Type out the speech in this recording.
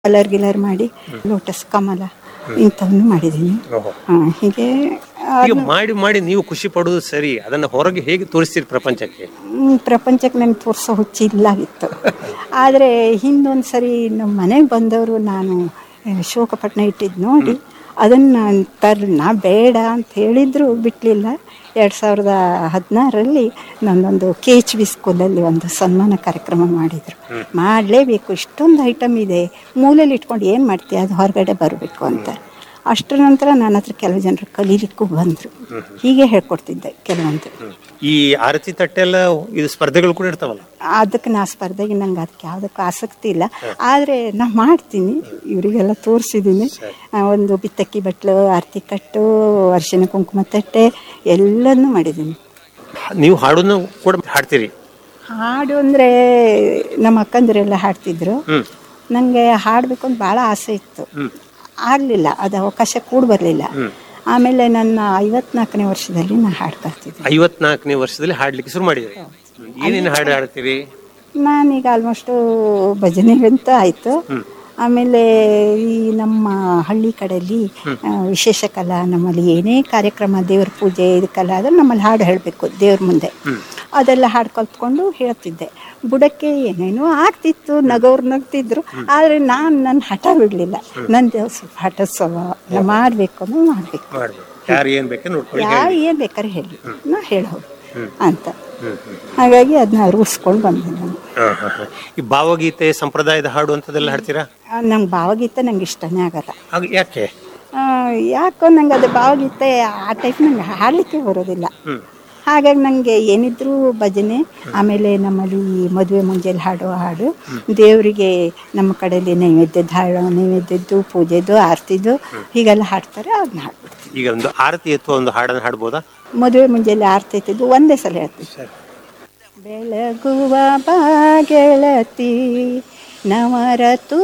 Colour ಗಿಲರ್ ಮಾಡಿ lotus ಕಮಲ ಇಂಥವನ್ನು ಮಾಡಿದ್ದೀನಿ ಓಹೋ. ಹಾ, ಹೀಗೆ ಈಗ ಮಾಡಿ ಮಾಡಿ ನೀವು ಖುಷಿ ಪಡುವುದು ಸರಿ ಅದನ್ನ ಹೊರಗೆ ಹೇಗೆ ತೋರಿಸ್ತೀರಿ ಪ್ರಪಂಚಕ್ಕೆ ಹ್ಮ್, ಪ್ರಪಂಚಕ್ಕೆ ನಂಗೆ ತೋರಿಸೋ ಹುಚ್ಚು ಇಲ್ಲಾಗಿತ್ತು ಆದರೆ ಹಿಂದೊಂದು ಸರಿ ನಮ್ಮ ಮನೆಗೆ ಬಂದವರು ನಾನು ಆ, ಶೋಕಪಟ್ಟಣ ಇಟ್ಟಿದ್ದು ನೋಡಿ ಅದನ್ನು ತರ್ ನಾ ಬೇಡ ಅಂತ ಹೇಳಿದ್ರು ಬಿಟ್ಟಲಿಲ್ಲ ಎರಡು ಸಾವಿರದ ಹದಿನಾರರಲ್ಲಿ ನನ್ನೊಂದು ಕೆ ಎಚ್ ಬಿ ಸ್ಕೂಲಲ್ಲಿ ಒಂದು ಸನ್ಮಾನ ಕಾರ್ಯಕ್ರಮ ಮಾಡಿದರು ಮಾಡಲೇಬೇಕು ಇಷ್ಟೊಂದು ಐಟಮ್ ಇದೆ ಮೂಲೆಯಲ್ಲಿ ಇಟ್ಕೊಂಡು ಏನು ಮಾಡ್ತೀಯ ಅದು ಹೊರಗಡೆ ಬರಬೇಕು ಅಂತ ಅಷ್ಟರ ನಂತರ ನನ್ನ ಹತ್ರ ಕೆಲವು ಜನರು ಕಲೀಲಿಕ್ಕೂ ಬಂದರು ಹೀಗೆ ಹೇಳ್ಕೊಡ್ತಿದ್ದೆ ಕೆಲವೊಂದು ಈ ಆರತಿ ತಟ್ಟೆಲ್ಲ ಇದು ಸ್ಪರ್ಧೆಗಳು ಕೂಡ ಇರ್ತಾವಲ್ಲ ಅದಕ್ಕೆ ನಾ ಸ್ಪರ್ಧೆಗೆ ನಂಗೆ ಅದಕ್ಕೆ ಯಾವುದಕ್ಕೂ ಆಸಕ್ತಿ ಇಲ್ಲ ಆದರೆ ನಾ ಮಾಡ್ತೀನಿ ಇವರಿಗೆಲ್ಲ ತೋರಿಸಿದ್ದೀನಿ ಒಂದು ಬಿತ್ತಕ್ಕಿ ಬಟ್ಲು ಆರತಿ ಕಟ್ಟು ಅರಿಶಿನ ಕುಂಕುಮ ತಟ್ಟೆ ಎಲ್ಲನೂ ಮಾಡಿದ್ದೀನಿ ನೀವು ಹಾಡೋದನ್ನ ಕೂಡ ಹಾಡ್ತೀರಿ ಹಾಡು ಅಂದರೆ ನಮ್ಮ ಅಕ್ಕಂದಿರೆಲ್ಲ ಹಾಡ್ತಿದ್ರು ಹ್ಮ್ ನನಗೆ ಹಾಡಬೇಕು ಅಂತ ಭಾಳ ಆಸೆ ಇತ್ತು ಆಗಲಿಲ್ಲ ಅದು ಅವಕಾಶ ಕೂಡ ಬರಲಿಲ್ಲ ಆಮೇಲೆ ನನ್ನ ಐವತ್ನಾಲ್ಕನೇ ವರ್ಷದಲ್ಲಿ ನಾ ಹಾಡು ಕಲ್ತಿದ್ದೆ ಐವತ್ನಾಲ್ಕನೇ ವರ್ಷದಲ್ಲಿ ಹಾಡ್ಲಿಕ್ಕೆ ಶುರು ಮಾಡಿದ್ರಿ ಏನೇನು ಹಾಡು ಹಾಡ್ತೀರಿ ನಾನೀಗ ಆಲ್ಮೋಸ್ಟು ಭಜನೆ ಅಂತ ಆಯಿತು ಆಮೇಲೆ ಈ ನಮ್ಮ ಹಳ್ಳಿ ಕಡೆಯಲ್ಲಿ ಆ, ವಿಶೇಷ ಕಲಾ ನಮ್ಮಲ್ಲಿ ಏನೇ ಕಾರ್ಯಕ್ರಮ ದೇವ್ರ ಪೂಜೆ ಇದಕ್ಕೆಲ್ಲ ಆದ್ರೆ ನಮ್ಮಲ್ಲಿ ಹಾಡು ಹೇಳಬೇಕು ದೇವ್ರ ಮುಂದೆ ಅದೆಲ್ಲ ಹಾಡು ಕಲ್ತ್ಕೊಂಡು ಹೇಳ್ತಿದ್ದೆ ಬುಡಕ್ಕೆ ಏನೇನೋ ಆಗ್ತಿತ್ತು ನಗೋರು ನಗ್ತಿದ್ರು ಆದರೆ ನಾನು ನನ್ನ ಹಠ ಬಿಡಲಿಲ್ಲ ನನ್ನ ಸ್ವಲ್ಪ ಹಠ ಸ್ವಭಾವ ನಾ ಮಾಡಬೇಕು ಅನ್ನೋ ಮಾಡಬೇಕು ಮಾಡ್ಬೇಕು ಯಾರು ಏನ್ ಬೇಕಾದ್ರೆ ನೋಡ್ಕೊಳ್ಳಿ ಯಾರು ಏನು ಬೇಕಾದ್ರೆ ಹೇಳಿ ನಾ ಹೇಳೋದು ಅಂತ ಹಾಗಾಗಿ ಅದನ್ನ ರೂಢಿಸ್ಕೊಂಡು ಬಂದೆ ನಾನು ಹಾ, ಹಾ, ಹಾ. ಈ ಭಾವಗೀತೆ ಸಂಪ್ರದಾಯದ ಹಾಡು ಅಂತದೆಲ್ಲ ಹಾಡ್ತೀರಾ ನಂಗೆ ಭಾವಗೀತೆ ನಂಗೆ ಇಷ್ಟನೇ ಆಗಲ್ಲ ಹಾಗೆ ಯಾಕೆ ಆ, ಯಾಕೋ ನಂಗೆ ಅದು ಭಾವಗೀತೆ ಆ ಟೈಪ್ ನಂಗೆ ಹಾಡಲಿಕ್ಕೆ ಬರೋದಿಲ್ಲ ಹಾಗಾಗಿ ನನಗೆ ಏನಿದ್ರು ಭಜನೆ ಆಮೇಲೆ ನಮ್ಮಲ್ಲಿ ಮದುವೆ ಮುಂಜಾನೆ ಹಾಡೋ ಹಾಡು ದೇವರಿಗೆ ನಮ್ಮ ಕಡೆಯಲ್ಲಿ ನೈವೇದ್ಯದ ಹಾಡು ನೈವೇದ್ಯದ್ದು ಪೂಜೆದು ಆರತಿದು ಹೀಗೆಲ್ಲ ಹಾಡ್ತಾರೆ ಅದನ್ನ ಹಾಡ್ಬಿಡ್ತೀನಿ ಈಗ ಒಂದು ಆರತಿ ಅಥವಾ ಒಂದು ಹಾಡನ್ನು ಹಾಡ್ಬೋದಾ ಮದುವೆ ಮುಂಜಾನೆ ಆರತಿ ಎತ್ತಿದ್ದು ಒಂದೇ ಸಲ ಹೇಳ್ತೀನಿ ಬೆಳಗುವ ಬಾ ಗೆಳತಿ ನವರತು